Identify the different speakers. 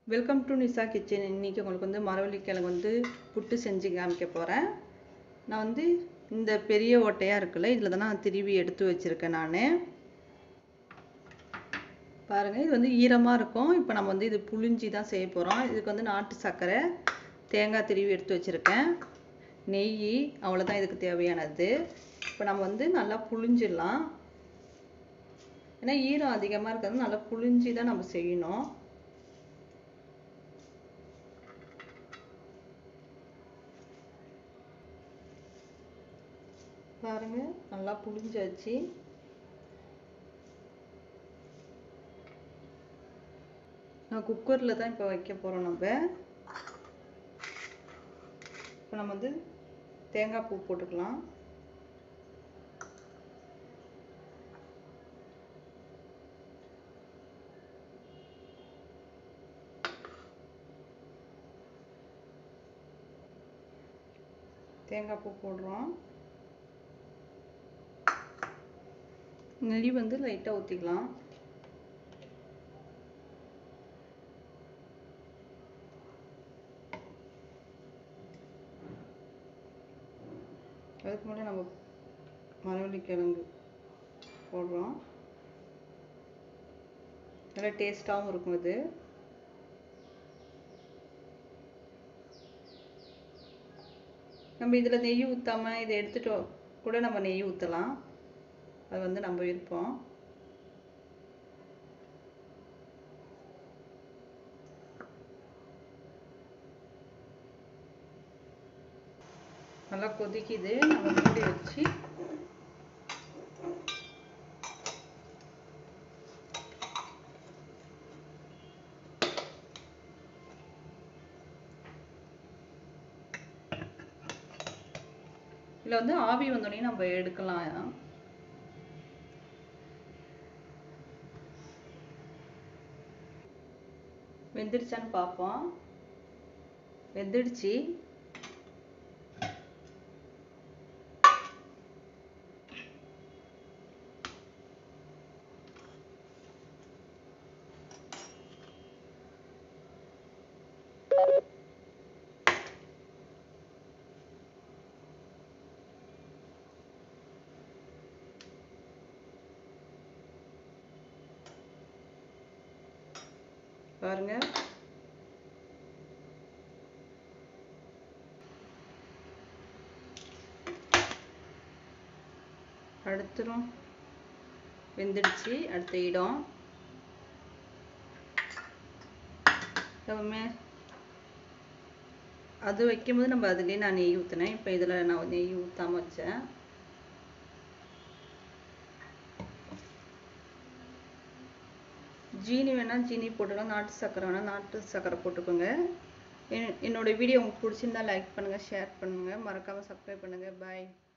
Speaker 1: welcome to Nisha kitchen இன்றைக்கி உங்களுக்கு வந்து மரவள்ளி கிழங்கு வந்து புட்டு செஞ்சு காமிக்க போகிறேன் நான் வந்து இந்த பெரிய ஓட்டையாக இருக்குல்ல இதில் தான் நான் திருவி எடுத்து வச்சுருக்கேன் நான் பாருங்கள் இது வந்து ஈரமாக இருக்கும் இப்போ நம்ம வந்து இது புளிஞ்சி தான் செய்ய போகிறோம் இதுக்கு வந்து நாட்டு சர்க்கரை தேங்காய் திருவி எடுத்து வச்சுருக்கேன் நெய் அவ்வளோதான் இதுக்கு தேவையானது இப்போ நம்ம வந்து நல்லா புளிஞ்சிடலாம் ஏன்னா ஈரம் அதிகமாக இருக்கிறது நல்லா புளிஞ்சி தான் நம்ம செய்யணும் பாருங்க நல்லா புளிஞ்சாச்சு நான் குக்கரில் தான் இப்போ வைக்க போகிறோம் நம்ம இப்போ நம்ம வந்து தேங்காய் பூ போட்டுக்கலாம் தேங்காய் பூ போடுறோம் நெய் வந்து லைட்டாக ஊற்றிக்கலாம் அதுக்கு முன்னாடி நம்ம மரவள்ளி கிழங்கு போடுறோம் நல்லா டேஸ்ட்டாகவும் இருக்கும் இது நம்ம இதில் நெய் ஊற்றாமல் இதை எடுத்துகிட்டு கூட நம்ம நெய் ஊற்றலாம் அது வந்து நம்ம விருப்பம் நல்லா கொதிக்குது நம்ம மூடி வச்சு இதில் வந்து ஆவி வந்தோடனே நம்ம எடுக்கலாம் வெந்துடுச்சான்னு பார்ப்போம் வெந்துடுச்சு பாருங்க அடுத்துரும் வெந்துடுச்சு அடுத்த இடம் எப்பவுமே அது வைக்கும்போது நம்ம அதுலேயே நான் நெய் ஊற்றினேன் இப்போ இதில் நான் நெய் ஊற்றாம வச்சேன் ஜீனி வேணால் ஜீனி போட்டுக்கலாம் நாட்டு சர்க்கரை வேணால் நாட்டு சர்க்கரை போட்டுக்கோங்க என்னோடய வீடியோ உங்களுக்கு பிடிச்சிருந்தா லைக் பண்ணுங்கள் ஷேர் பண்ணுங்கள் மறக்காமல் சப்ஸ்கிரைப் பண்ணுங்கள் பாய்